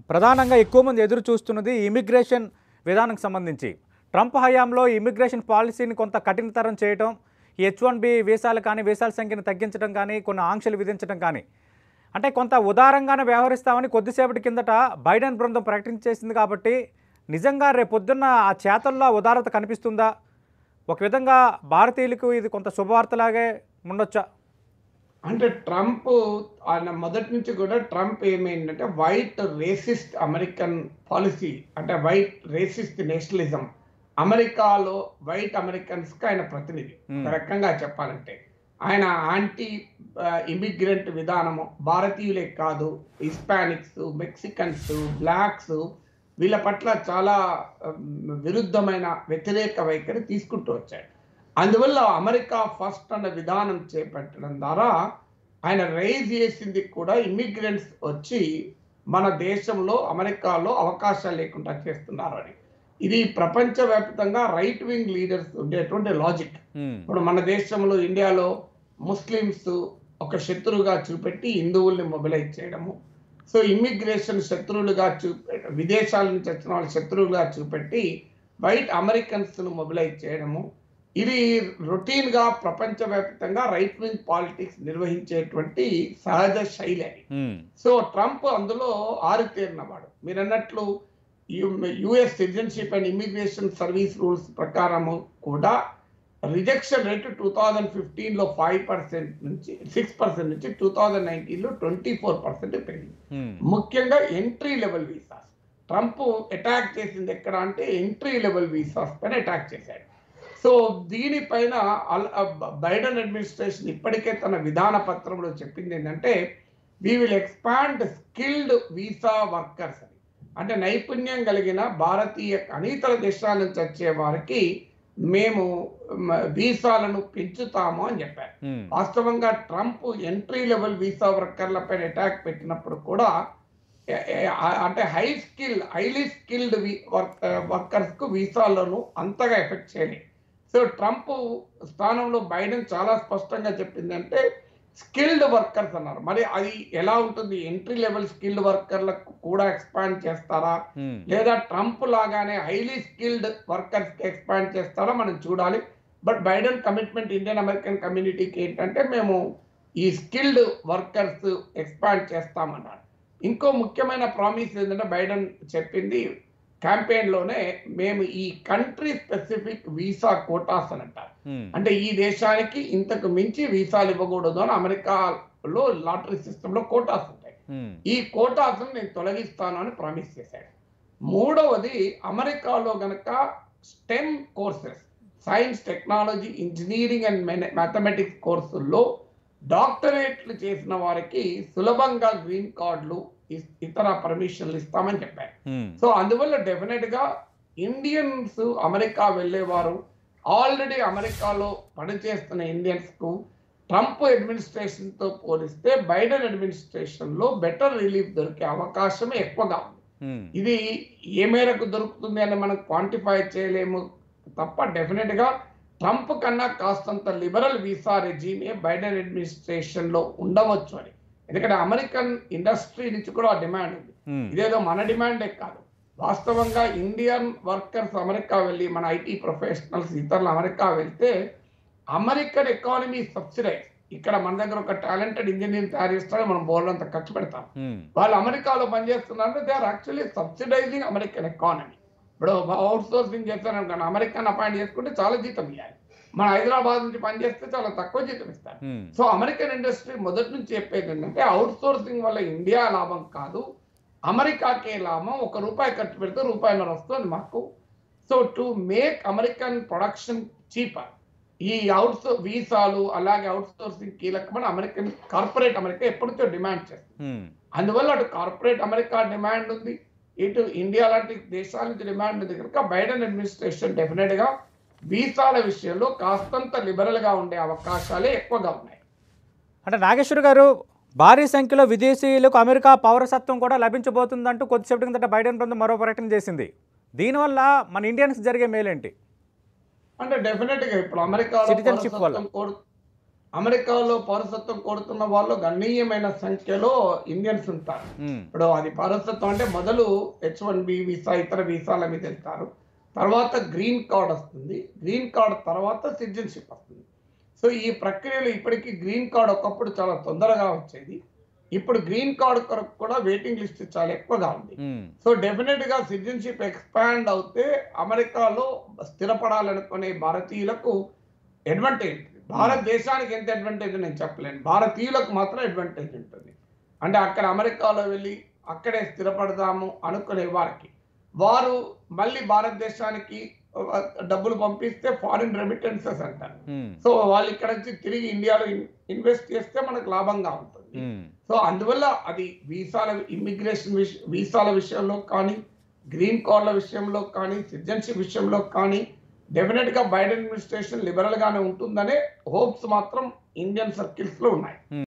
ప్రధానంగా ఎక్కువ మంది ఎదురు చూస్తున్నది ఇమిగ్రేషన్ విధానానికి సంబంధించి ట్రంప్ హయాంలో ఇమిగ్రేషన్ పాలసీని కొంత కఠినతరం చేయటం హెచ్ వన్ బి వీసాలు కానీ వీసాల సంఖ్యను తగ్గించడం కానీ కొన్ని ఆంక్షలు విధించడం కానీ అంటే కొంత ఉదారంగానే వ్యవహరిస్తామని కొద్దిసేపటి కిందట బైడెన్ బృందం ప్రకటించేసింది కాబట్టి నిజంగా రేపొద్దున్న ఆ చేతల్లో ఆ ఉదారత కనిపిస్తుందా ఒక విధంగా భారతీయులకు ఇది కొంత శుభవార్తలాగే ఉండొచ్చా అంటే ట్రంప్ ఆయన మొదటి నుంచి కూడా ట్రంప్ ఏమైందంటే వైట్ రేసిస్ట్ అమెరికన్ పాలసీ అంటే వైట్ రేసిస్ట్ నేషనలిజం అమెరికాలో వైట్ అమెరికన్స్ కి ఆయన ప్రతినిధి ఒక రకంగా చెప్పాలంటే ఆయన యాంటీ ఇమిగ్రెంట్ విధానము భారతీయులే కాదు హిస్పానిక్స్ మెక్సికన్స్ బ్లాక్స్ వీళ్ళ పట్ల చాలా ఉమ్, విరుద్ధమైన వ్యతిరేక వైఖరి తీసుకుంటూ వచ్చాడు అందువల్ల అమెరికా ఫస్ట్ అన్న విధానం చేపట్టడం ద్వారా ఆయన రైజ్ చేసింది కూడా ఇమిగ్రెంట్స్ వచ్చి మన దేశంలో అమెరికాలో అవకాశాలు లేకుండా చేస్తున్నారు అని ఇది ప్రపంచవ్యాప్తంగా రైట్ వింగ్ లీడర్స్ ఉండేటువంటి లాజిక్ ఉమ్, ఇప్పుడు మన దేశంలో ఇండియాలో ముస్లిమ్స్ ఒక శత్రువుగా చూపెట్టి హిందువుల్ని మొబిలైజ్ చేయడము సో ఇమ్మిగ్రేషన్ శత్రువులుగా చూపె విదేశాల నుంచి వచ్చిన వాళ్ళ శత్రువులుగా చూపెట్టి వైట్ అమెరికన్స్ ను మొబిలైజ్ చేయడము ఇది రొటీన్ గా ప్రపంచవ్యాప్తంగా రైట్ వింగ్ పాలిటిక్స్ నిర్వహించేటువంటి సహజ శైలి అది ఉమ్, సో ట్రంప్ అందులో ఆరితేరినవాడు మీరు అన్నట్లు US citizenship and immigration service rules ప్రకారము కూడా రిజెక్షన్ రేటు టూ థౌజండ్ ఫిఫ్టీన్లో ఫైవ్ పర్సెంట్ నుంచి సిక్స్ పర్సెంట్ నుంచి టూ థౌజండ్ నైన్టీన్లో ట్వంటీ ఫోర్ పర్సెంట్ పెరిగింది ఉమ్, ముఖ్యంగా entry level visas Trump attack చేసింది ఎక్కడ అంటే ఎంట్రీ లెవెల్ వీసాస్ పైన అటాక్ చేశాడు సో దీనిపైన అల్- బైడెన్ అడ్మినిస్ట్రేషన్ ఇప్పటికే తన విధాన పత్రంలో చెప్పింది ఏంటంటే we will expand skilled visa workers అని అంటే నైపుణ్యం కలిగిన భారతీయ కానీ ఇతర దేశాల నుంచి వచ్చే వారికి మేము మ, వీసాలను పెంచుతాము అని చెప్పారు ఉమ్, వాస్తవంగా ట్రంప్ ఎంట్రీ లెవెల్ వీసా వర్కర్ల పైన అటాక్ పెట్టినప్పుడు కూడా ఏ- ఏ- ఆ- అంటే high skill highly skilled workers కు వీసాలను అంతగా ఎఫెక్ట్ చేయలేదు సో ట్రంప్ స్థానంలో బైడెన్ చాలా స్పష్టంగా చెప్పింది అంటే స్కిల్డ్ వర్కర్స్ అన్నారు మరి అది ఎలా ఉంటుంది ఎంట్రీ లెవెల్ స్కిల్డ్ వర్కర్లకు కూడా ఎక్స్పాండ్ చేస్తారా ఉమ్, లేదా ట్రంప్ లాగానే హైలీ స్కిల్డ్ వర్కర్స్ కి ఎక్స్పాండ్ చేస్తారో మనం చూడాలి but Biden commitment Indian American కమ్యూనిటీకి ఏంటంటే మేము ఈ స్కిల్డ్ వర్కర్స్ ఎక్స్పాండ్ చేస్తామన్నాడు ఇంకో ముఖ్యమైన ప్రామిస్ ఏంటంటే బైడెన్ చెప్పింది campaign లోనే మేము ఈ కంట్రీ స్పెసిఫిక్ వీసా కోటాస్ అని అంటారు ఉమ్, అంటే ఈ దేశానికి ఇంతకు మించి వీసాలు ఇవ్వకూడదు అని అమెరికాలో లాటరీ సిస్టంలో కోటాస్ ఉంటాయి ఉమ్, ఈ కోటాస్ నేను తొలగిస్తాను అని ప్రామిస్ చేశాడు మూడవది అమెరికాలో గనక STEM courses science technology engineering and mathematics కోర్సుల్లో డాక్టరేట్లు చేసిన వారికి సులభంగా గ్రీన్ కార్డులు ఇ- ఇతర పర్మిషన్లు ఇస్తామని చెప్పారు ఉమ్, సో అందువల్ల డెఫినెట్ గా ఇండియన్స్ అమెరికా వెళ్ళేవారు ఆల్రెడీ అమెరికాలో పనిచేస్తున్న ఇండియన్స్ కు ట్రంప్ అడ్మినిస్ట్రేషన్ తో పోలిస్తే బైడెన్ అడ్మినిస్ట్రేషన్ లో బెటర్ రిలీఫ్ దొరికే అవకాశం ఎక్కువగా ఉంది ఉమ్, ఇది ఏ మేరకు దొరుకుతుంది అని మనం క్వాంటిఫై చేయలేము తప్ప డెఫినెట్ గా ట్రంప్ కన్నా కాస్తంత లిబరల్ వీసా రెజీమే బైడెన్ అడ్మినిస్ట్రేషన్ లో ఉండవచ్చు అని ఎందుకంటే అమెరికన్ ఇండస్ట్రీ నుంచి కూడా ఆ డిమాండ్ ఉంది ఉమ్, ఇదేదో మన డిమాండే కాదు వాస్తవంగా ఇండియన్ వర్కర్స్ అమెరికా వెళ్ళి మన ఐటీ ప్రొఫెషనల్స్ ఇతరులు అమెరికా వెళ్తే అమెరికన్ ఎకానమీ సబ్సిడైజ్ ఇక్కడ మన దగ్గర ఒక టాలెంటెడ్ ఇంజనీర్ తయారు చేస్తాడు మనం బోర్డు అంత ఖర్చు పెడతాం ఉమ్, వాళ్ళు అమెరికాలో పనిచేస్తున్నారంటే they are actually subsidizing American economy ఇప్పుడు అవుట్ సోర్సింగ్ చేస్తాను కానీ అమెరికన్ అపాయింట్ చేసుకుంటే చాలా జీతం ఇవ్వాలి మన హైదరాబాద్ నుంచి పనిచేస్తే చాలా తక్కువ జీతం ఇస్తారు ఉమ్, సో అమెరికన్ ఇండస్ట్రీ మొదటి నుంచి చెప్పేది ఏంటంటే అవుట్ సోర్సింగ్ వల్ల ఇండియా లాభం కాదు అమెరికాకే లాభం ఒక రూపాయి ఖర్చు పెడితే రూపాయిన్నర వస్తుంది మాకు so to make American production cheaper ఈ అవుట్ వీసాలు అలాగే అవుట్ సోర్సింగ్ కీలకమని అమెరికన్ కార్పొరేట్ అమెరికా ఎప్పటి నుంచో డిమాండ్ చేస్తుంది ఉమ్, అందువల్ల అటు కార్పొరేట్ అమెరికా డిమాండ్ ఉంది ఇటు ఇండియా లాంటి దేశాల నుంచి డిమాండ్ ఉంది కనుక బైడెన్ అడ్మినిస్ట్రేషన్ డెఫినెట్ గా వీసాల విషయంలో కాస్తంత లిబరల్ గా ఉండే అవకాశాలే ఎక్కువగా ఉన్నాయి అంటే నాగేశ్వర్ గారు భారీ సంఖ్యలో విదేశీయులకు అమెరికా పౌరసత్వం కూడా లభించబోతుందంటూ కొద్దిసేపటి కిందట బైడెన్ బృందం మరో ప్రకటన చేసింది దీనివల్ల మన ఇండియన్స్ జరిగే మేలేంటి అంటే డెఫినెట్ గా ఇప్పుడు అమెరికాలో Citizenship వల్ల. పౌరసత్వం కోరు అమెరికాలో పౌరసత్వం కోరుతున్న వాళ్ళు గణనీయమైన సంఖ్యలో ఇండియన్స్ ఉంటారు ఉమ్, ఇప్పుడు అది పౌరసత్వం అంటే మొదలు హెచ్ వన్ బి వీసా ఇతర వీసాల మీద వెళ్తారు తర్వాత గ్రీన్ కార్డ్ వస్తుంది గ్రీన్ కార్డ్ తర్వాత సిటిజన్షిప్ వస్తుంది సో ఈ ప్రక్రియలో ఇప్పటికీ గ్రీన్ కార్డ్ ఒకప్పుడు చాలా తొందరగా వచ్చేది ఇప్పుడు గ్రీన్ కార్డ్ కొరకు కూడా వెయిటింగ్ లిస్ట్ చాలా ఎక్కువగా ఉంది ఉమ్, సో డెఫినెట్ గా సిటిజన్షిప్ ఎక్స్పాండ్ అవుతే అమెరికాలో స్థిరపడాలనుకునే భారతీయులకు అడ్వాంటేజ్ భారతదేశానికి ఎంత అడ్వాంటేజ్ నేను చెప్పలేను భారతీయులకు మాత్రం అడ్వాంటేజ్ ఉంటుంది అంటే అక్కడ అమెరికాలో వెళ్ళి అక్కడే స్థిరపడదాము అనుకునే వారికి వారు మళ్ళీ భారతదేశానికి ఆ, డబ్బులు పంపిస్తే ఫారిన్ రెమిటెన్సెస్ అంటారు ఉమ్, సో వాళ్ళు ఇక్కడ నుంచి తిరిగి ఇండియాలో ఇన్వెస్ట్ చేస్తే మనకు లాభంగా ఉంటుంది ఉమ్, సో అందువల్ల అది వీసాల ఇమ్మిగ్రేషన్ విష వీసాల విషయంలో కానీ గ్రీన్ కార్డుల విషయంలో కానీ సిటిజన్షిప్ విషయంలో కానీ డెఫినెట్ గా బైడెన్ అడ్మినిస్ట్రేషన్ లిబరల్ గానే ఉంటుందనే హోప్స్ మాత్రం ఇండియన్ సర్కిల్స్ లో ఉన్నాయి